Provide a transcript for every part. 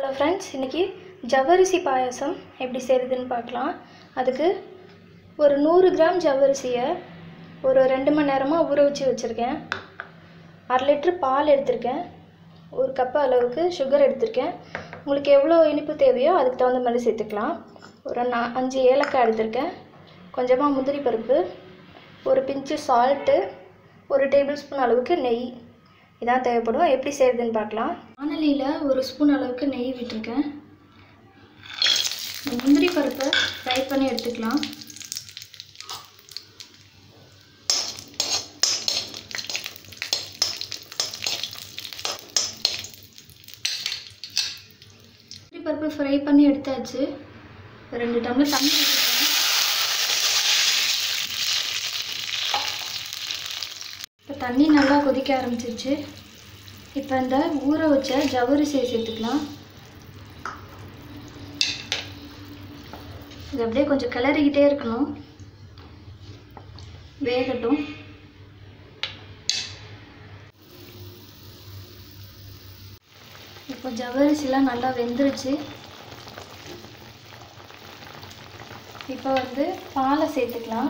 hello friends இன்றைக்கி ஜவ்வரிசி பாயாசம் எப்படி செய்கிறதுன்னு பார்க்கலாம் அதுக்கு ஒரு நூறு கிராம் ஜவ்வரிசியை ஒரு ரெண்டு மணி நேரமாக ஊற வச்சு வச்சுருக்கேன் அரை லிட்ரு பால் எடுத்திருக்கேன் ஒரு கப்பு அளவுக்கு சுகர் எடுத்திருக்கேன் உங்களுக்கு எவ்வளோ இனிப்பு தேவையோ அதுக்கு தகுந்த மாதிரி சேர்த்துக்கலாம் ஒரு நா அஞ்சு ஏலக்காய் எடுத்திருக்கேன் கொஞ்சமாக முந்திரி பருப்பு ஒரு பிஞ்சு சால்ட்டு ஒரு டேபிள் ஸ்பூன் அளவுக்கு நெய் இதான் தேவைப்படும் எப்படி செய்கிறதுன்னு பார்க்கலாம் வானலியில் ஒரு ஸ்பூன் அளவுக்கு நெய் விட்டுருக்கேன் இந்த முந்திரி பருப்பை ஃப்ரை பண்ணி எடுத்துக்கலாம் முந்திரி பருப்பு ஃப்ரை பண்ணி எடுத்தாச்சு ரெண்டு டம்ளர் தண்ணி ஊற்றிக்கலாம் இப்போ தண்ணி நல்லா கொதிக்க ஆரம்பிச்சிருச்சு இப்போ இந்த ஊற வச்ச ஜவ்வரிசியை சேர்த்துக்கலாம் இது அப்படியே கொஞ்சம் கிளறிக்கிட்டே இருக்கணும் வேகட்டும் இப்போ ஜவ்வரிசிலாம் நல்லா வெந்துருச்சு இப்போ வந்து பாலை சேர்த்துக்கலாம்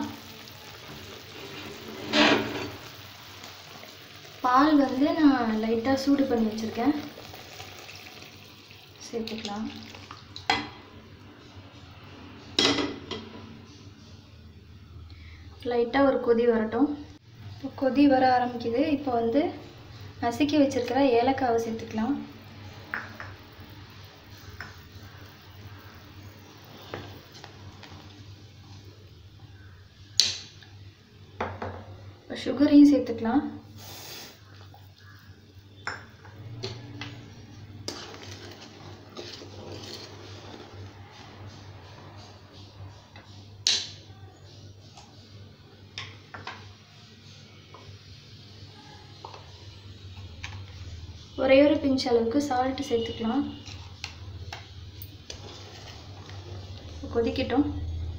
பால் வந்து நான் லைட்டாக சூடு பண்ணி வச்சுருக்கேன் சேர்த்துக்கலாம் லைட்டாக ஒரு கொதி வரட்டும் இப்போ கொதி வர ஆரம்பிக்குது இப்போ வந்து நசுக்கி வச்சுருக்கிற ஏலக்காவை சேர்த்துக்கலாம் இப்போ சுகரையும் சேர்த்துக்கலாம் ஒரே ஒரு பிஞ்ச் அளவுக்கு சால்ட்டு சேர்த்துக்கலாம் கொதிக்கட்டும்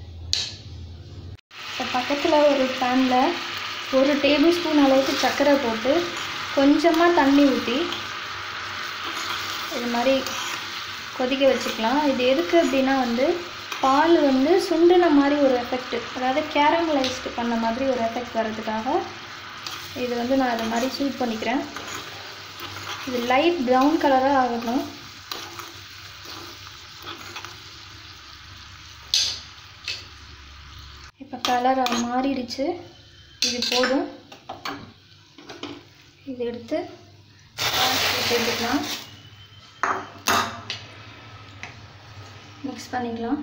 இப்போ பக்கத்தில் ஒரு பேனில் ஒரு டேபிள் ஸ்பூன் அளவுக்கு சர்க்கரை போட்டு கொஞ்சமாக தண்ணி ஊற்றி இது மாதிரி கொதிக்க வச்சுக்கலாம் இது எதுக்கு அப்படின்னா வந்து பால் வந்து சுண்டின மாதிரி ஒரு எஃபெக்ட் அதாவது கேரமலைஸ்டு பண்ண மாதிரி ஒரு எஃபெக்ட் வர்றதுக்காக இது வந்து நான் இது மாதிரி சூட் பண்ணிக்கிறேன் இது லைட் ப்ரௌன் கலராக ஆகணும் இப்போ கலர் மாறிடுச்சு இது போதும் இது எடுத்து சேர்த்துக்கலாம் மிக்ஸ் பண்ணிக்கலாம்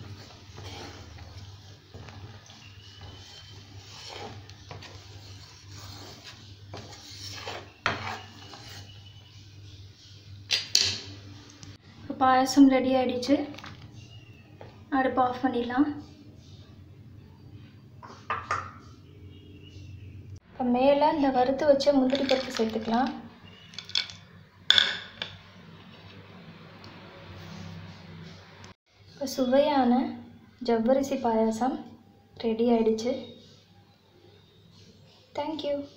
இப்போ பாயசம் ரெடி ஆகிடுச்சு அடுப்பு ஆஃப் பண்ணிடலாம் இப்போ மேலே இந்த வறுத்து வச்ச முந்திரி பருப்பு சேர்த்துக்கலாம் இப்போ சுவையான ஜவ்வரிசி பாயாசம் ரெடி ஆயிடுச்சு தேங்க்யூ